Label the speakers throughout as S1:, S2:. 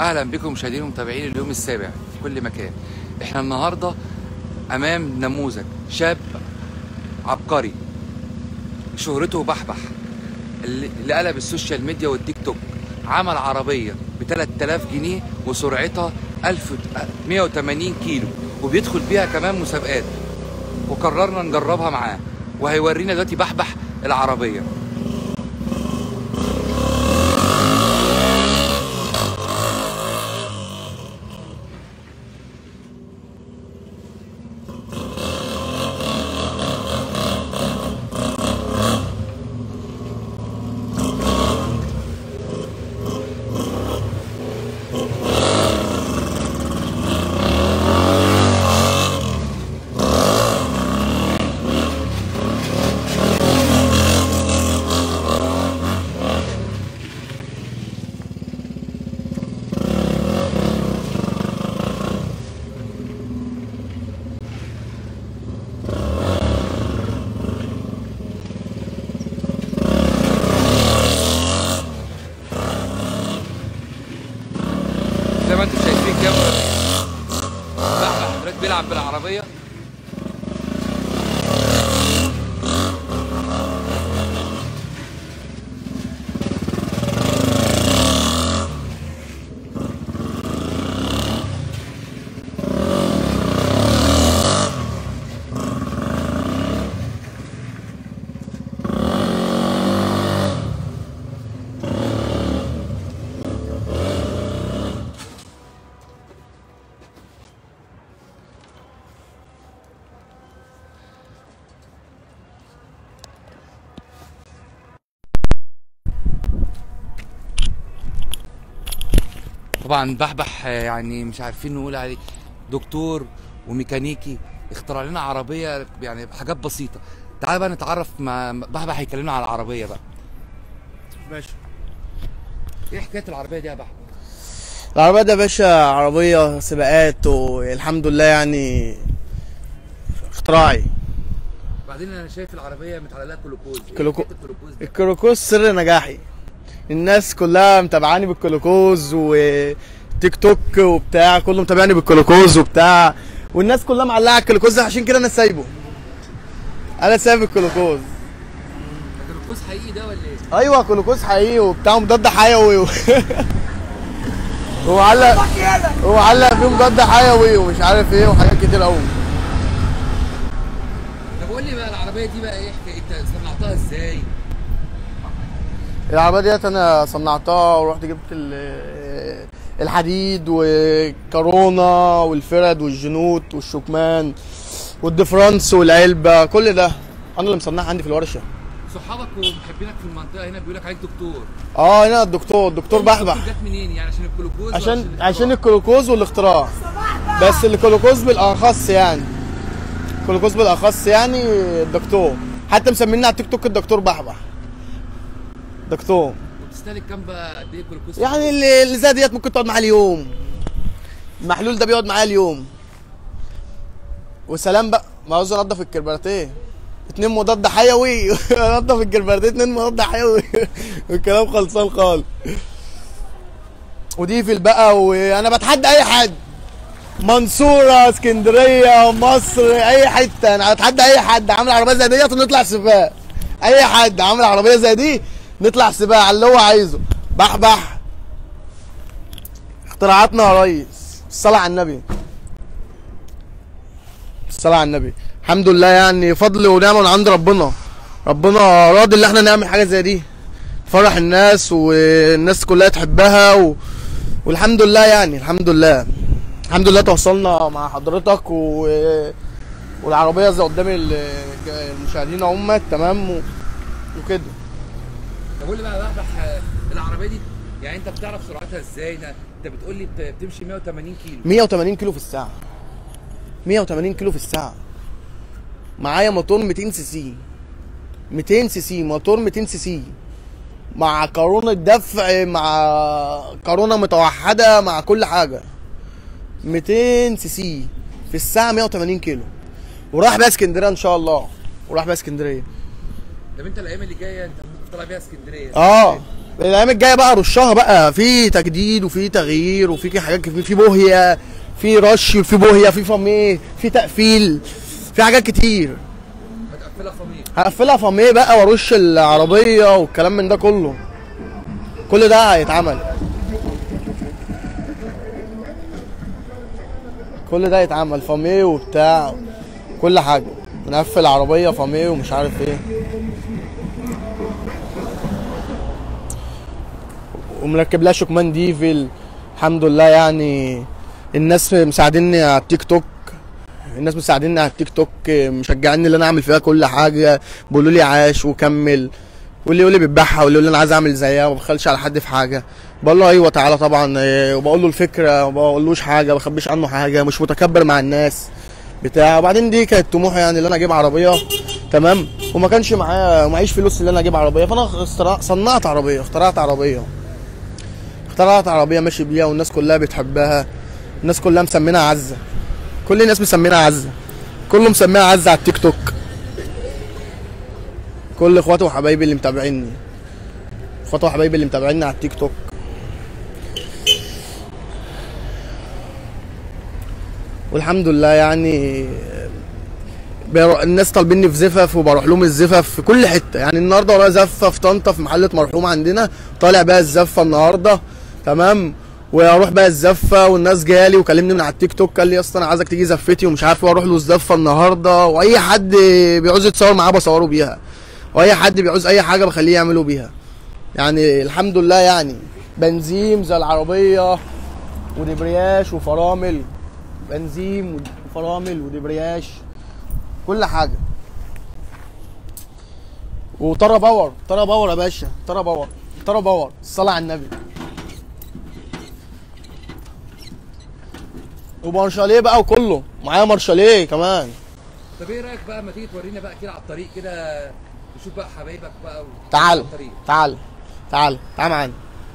S1: اهلا بكم مشاهدين ومتابعين اليوم السابع في كل مكان احنا النهارده امام نموذج شاب عبقري شهرته بحبح اللي اللي قلب السوشيال ميديا والتيك توك عمل عربيه ب 3000 جنيه وسرعتها 1180 كيلو وبيدخل بيها كمان مسابقات وقررنا نجربها معاه وهيورينا دلوقتي بحبح العربيه زي ما انتم شايفين كده بحبح حضرتك بيلعب بالعربيه طبعا بحبح آه، يعني مش عارفين نقول عليه دكتور وميكانيكي اخترع لنا عربيه يعني بحاجات بسيطه تعال بقى نتعرف مع بحبح هيكلمنا على العربيه بقى
S2: ماشي
S1: ايه حكايه العربيه دي يا بحبح
S2: العربية ده يا باشا عربية سباقات والحمد لله يعني اختراعي
S1: بعدين انا شايف العربيه متعلقه كلوكوز إيه
S2: كلوكو-
S1: حكاية الكلوكوز ده
S2: الكلوكوز سر نجاحي الناس كلها متابعاني بالكلوكوز وتيك توك وبتاع كله متابعني بالكلوكوز وبتاع والناس كلها معلقة على الكلوكوز ده عشان كده انا سايبه انا سايب الكلوكوز
S1: ده كلوكوز حقيقي ده ولا ايه
S2: ايوه كلوكوز حقيقي وبتاع مضاد حيوي و... ومعلق ومعلق فيه مضاد حيوي ومش عارف ايه وحاجات كتير قوي
S1: طب قول لي بقى العربيه دي بقى ايه حكايتها صنعتها ازاي
S2: العربية ديت انا صنعتها ورحت جبت ال- الحديد والكورونا والفرد والجنوط والشكمان والدفرانس والعلبة كل ده انا اللي مصنعها عندي في الورشة
S1: صحابك ومحبينك في المنطقه هنا بيقول لك عليك دكتور
S2: اه هنا الدكتور الدكتور بحبح
S1: جت منين يعني عشان الجلوكوز ولا
S2: عشان
S1: الاختراع؟
S2: عشان الكلوكوز والاختراع بس الكلوكوز بالاخص يعني الكلوكوز بالاخص يعني الدكتور حتى مسميني على التيك توك الدكتور بحبح دكتور
S1: وبتستهلك كام بقى قد ايه جلوكوز
S2: يعني اللي اللي زي ديت ممكن تقعد معاه اليوم المحلول ده بيقعد معايا اليوم وسلام بقى ما عاوز انضف الكربراتيه اتنين مضاد حيوي انضف الكربراتيه اتنين مضاد حيوي والكلام خلصان خالص وديفل بقى وانا بتحدى اي حد منصوره اسكندريه مصر اي حته انا بتحدى اي حد عامل عربيه زي ديت ونطلع سباق اي حد عامل عربيه زي دي نطلع سباق على اللي هو عايزه بحبح اختراعاتنا يا ريس الصلاة على النبي الصلاة على النبي الحمد لله يعني فضل ونعمة من عند ربنا ربنا راضي ان احنا نعمل حاجة زي دي فرح الناس والناس كلها تحبها و... والحمد لله يعني الحمد لله الحمد لله تواصلنا مع حضرتك و... والعربية زي قدام ال- المشاهدين هم تمام و... وكده
S1: طب قول لي بقى بحبح آه، العربيه دي يعني انت بتعرف سرعتها ازاي ده انت بتقول لي بت- بتمشي 180 كيلو
S2: 180 كيلو في الساعة 180 كيلو في الساعة معايا موتور 200 سي سي 200 سي سي موتور 200 سي سي مع قارونة دفع مع قارونة متوحدة مع كل حاجة 200 سي سي في الساعة 180 كيلو وراح بقى اسكندرية ان شاء الله وراح بقى اسكندرية
S1: طب انت الايام اللي جايه انت ممكن طالع بيها اسكندريه
S2: اه الايام الجايه بقى رشها بقى في تجديد وفي تغيير وفي حاجات كتير في بوهيه في رش في بوهيه في فاميه في تقفيل في حاجات كتير
S1: هتقفلها فمير
S2: هقفلها فاميه بقى وارش العربيه والكلام من ده كله كل ده هيتعمل كل ده يتعمل فاميه وبتاع كل حاجه نقفل عربيه فاميه ومش عارف ايه ومركب لها شكمان ديفل الحمد لله يعني الناس مساعديني على التيك توك الناس مساعديني على التيك توك مشجعيني ان انا اعمل فيها كل حاجه بيقولوا لي عاش وكمل واللي يقول لي بتبيعها واللي يقول لي انا عايز اعمل زيها ما بخلش على حد في حاجه بقول له ايوه تعالى طبعا إيه، وبقول له الفكره ما بقولوش حاجه ما بخبيش عنه حاجه مش متكبر مع الناس بتاع وبعدين دي كانت طموحي يعني ان انا اجيب عربيه تمام وما كانش معايا معيش فلوس ان انا اجيب عربيه فانا اخترع- صنعت عربيه اخترعت عربيه اخترعت عربيه ماشي بيها والناس كلها بتحبها الناس كلها مسمينها عزه كل الناس مسمينها عزه كله مسميها عزه على التيك توك كل اخواتي وحبايبي اللي متابعيني اخواتي وحبايبي اللي متابعيني على التيك توك والحمد لله يعني بيرو- الناس طالبيني في زفف وبروح لهم الزفف في كل حته يعني النهارده ورايا زفه في طنطا في محله مرحوم عندنا طالع بقى الزفه النهارده تمام واروح بقى الزفه والناس جالي وكلمني من على التيك توك قال لي يا اسطى انا عايزك تيجي زفتي ومش عارف ايه واروح له الزفه النهارده واي حد بيعوز يتصور معاه بصوره بيها واي حد بيعوز اي حاجه بخليه يعمله بيها يعني الحمد لله يعني بنزيم زي العربيه ودبرياش وفرامل بنزيم وفرامل ودبرياش كل حاجه وطرى باور طرى باور يا باشا طرى باور طرى باور الصلاه على النبي ومارشاليه بقى وكله معايا مارشاليه كمان
S1: طب ايه رايك بقى ما تيجي تورينا بقى كده على الطريق كده نشوف بقى حبايبك بقى و...
S2: تعال
S1: على الطريق
S2: تعال تعال تعال معانا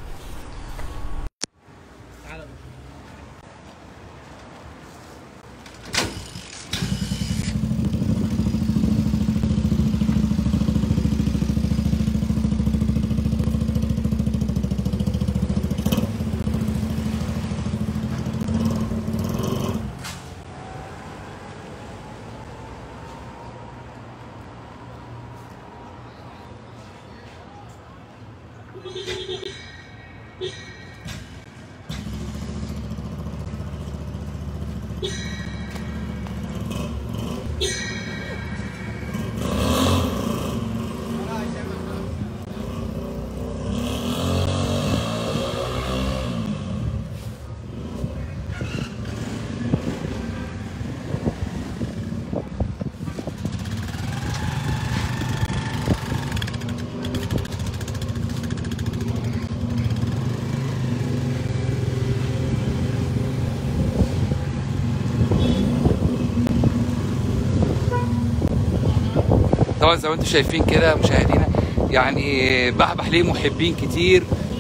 S1: طبعا زي ما انتم شايفين كده مشاهدينا يعني بحبح ليه محبين كتير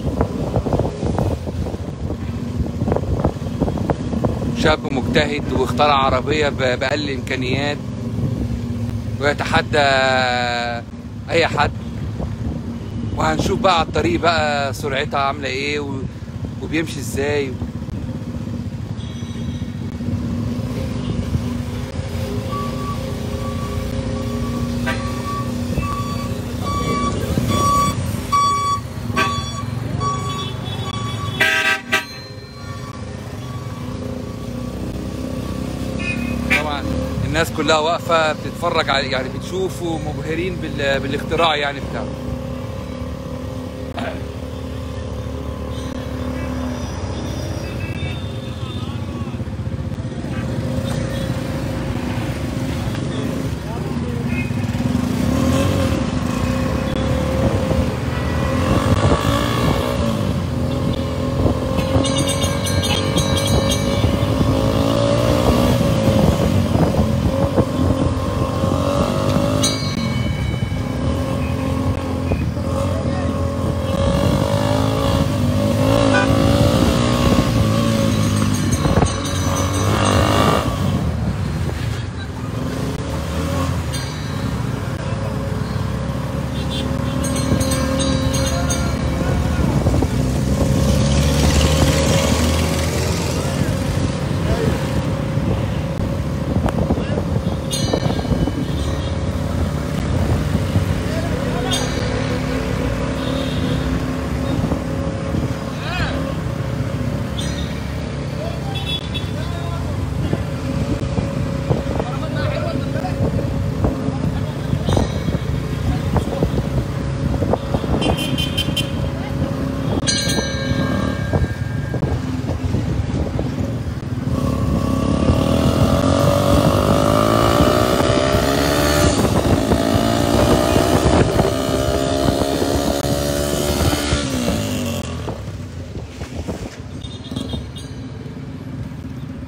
S1: شاب مجتهد واخترع عربية ب- بأقل الإمكانيات ويتحدى أي حد وهنشوف بقى على الطريق بقى سرعتها عاملة إيه و- وبيمشي إزاي طبعا الناس كلها واقفة بتتفرج على يعني بتشوفوا مبهرين بال... بالاختراع يعني بتاعه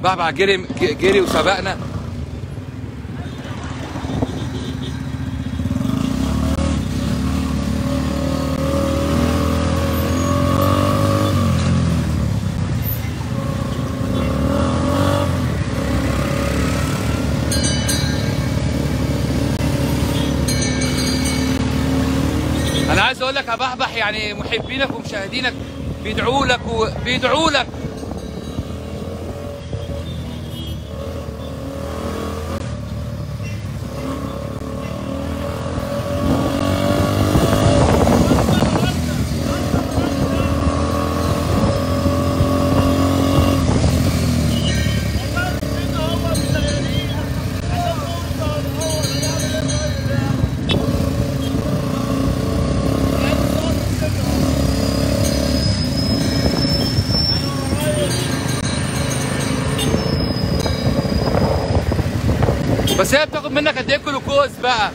S1: بحبح جري جري وسبقنا انا عايز اقول لك يا بحبح يعني محبينك ومشاهدينك بيدعوا لك وبيدعوا لك بس هي بتاخد منك قد ايه جلوكوز بقى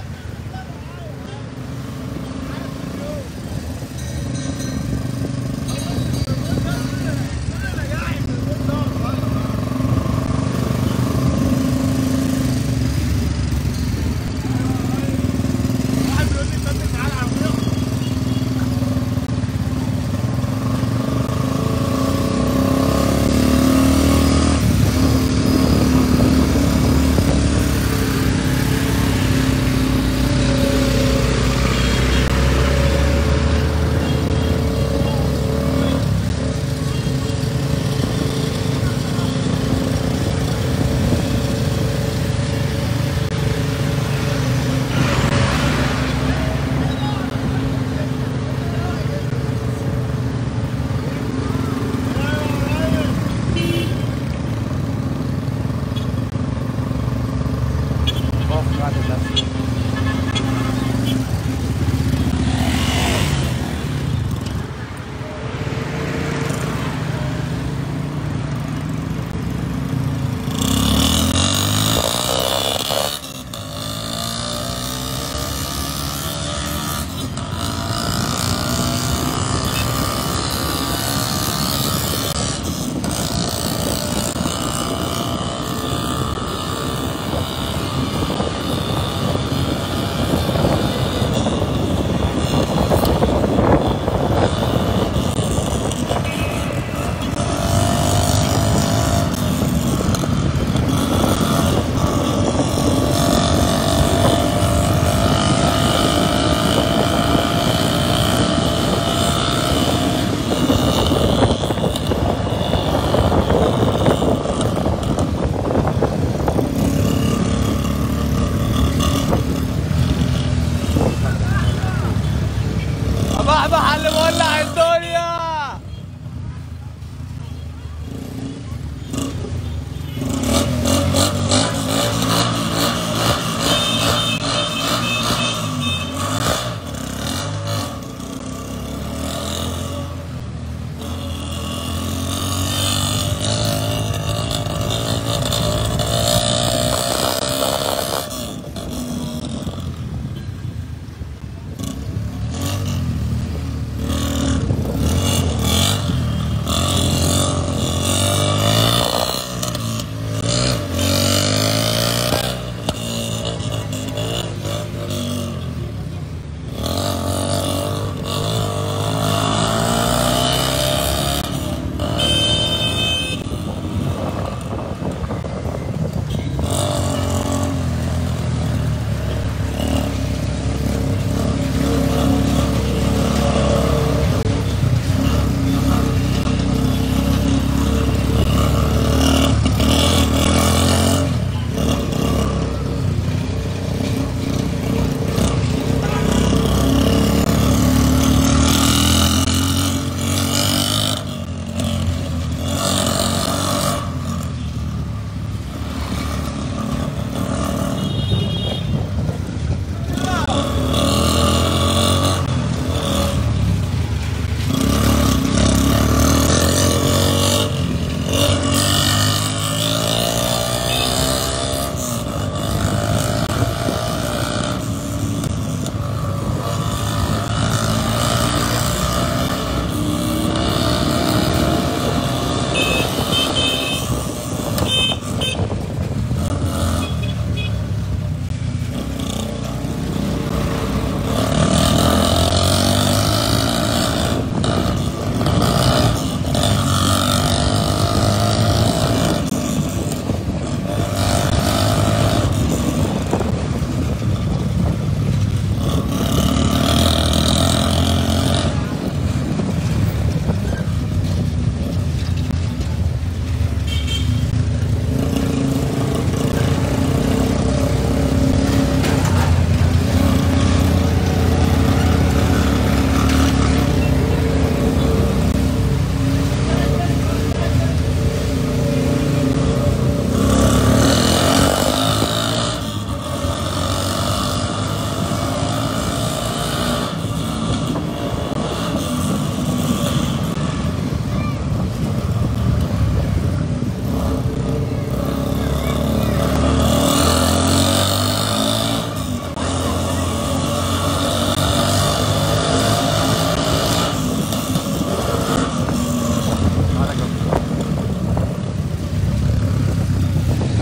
S1: بحبح اللي مولع الدنيا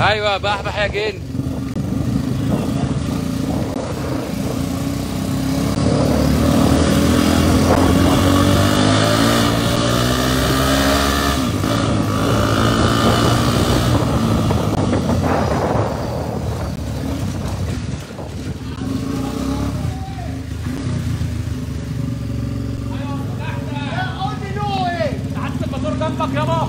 S1: ايوه بحبح يا جن
S3: عدت الموتور جنبك يابا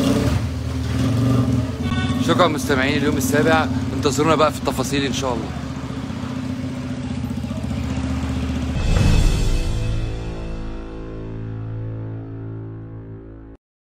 S1: شكرا مستمعين اليوم السابع انتظرونا بقى في التفاصيل ان شاء الله